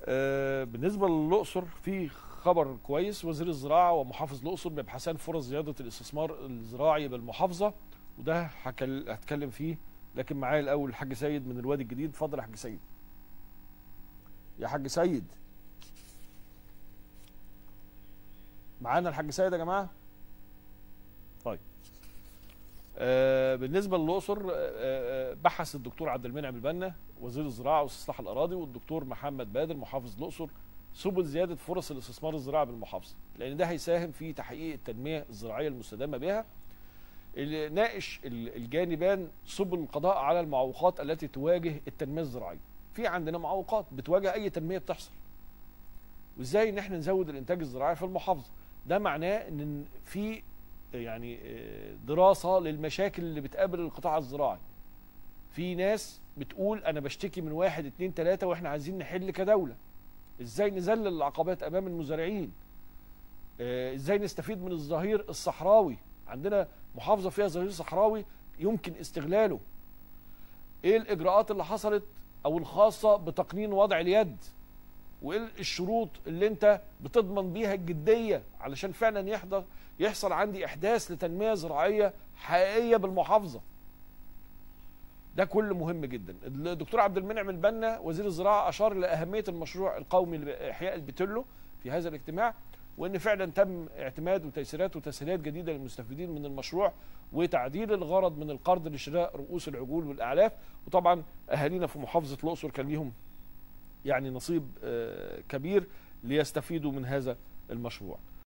آه، بالنسبه للاقصر في خبر كويس وزير الزراعه ومحافظ الاقصر بيبحثان فرص زياده الاستثمار الزراعي بالمحافظه وده هكل- هتكلم فيه لكن معايا الاول الحاج سيد من الوادي الجديد اتفضل يا حاج سيد يا حاج سيد معانا الحاج سيد يا جماعه طيب آه بالنسبه للاقصر آه آه بحث الدكتور عبد المنعم البنا وزير الزراعه واستصلاح الاراضي والدكتور محمد بدر محافظ الاقصر سبل زياده فرص الاستثمار الزراعي بالمحافظه لان ده هيساهم في تحقيق التنميه الزراعيه المستدامه بها اللي ناقش ال- الجانبان سبل القضاء على المعوقات التي تواجه التنميه الزراعيه في عندنا معوقات بتواجه اي تنميه بتحصل وازاي ان احنا نزود الانتاج الزراعي في المحافظه ده معناه ان في يعني آه، دراسه للمشاكل اللي بتقابل القطاع الزراعي في ناس بتقول انا بشتكي من واحد اتنين تلاته واحنا عايزين نحل كدوله ازاي نذلل العقبات امام المزارعين آه، ازاي نستفيد من الظهير الصحراوي عندنا محافظه فيها ظهير صحراوي يمكن استغلاله ايه الاجراءات اللي حصلت او الخاصه بتقنين وضع اليد وايه الشروط اللي انت بتضمن بيها الجديه علشان فعلا يحضر يحصل عندي احداث لتنميه زراعيه حقيقيه بالمحافظه ده كله مهم جدا الدكتور عبد المنعم البنا وزير الزراعه اشار لاهميه المشروع القومي لاحياء البتلو في هذا الاجتماع وان فعلا تم اعتماد وتيسيرات وتسهيلات جديده للمستفيدين من المشروع وتعديل الغرض من القرض لشراء رؤوس العجول والاعلاف وطبعا اهالينا في محافظه الاقصر كان ليهم يعني نصيب آه، كبير ليستفيدوا من هذا المشروع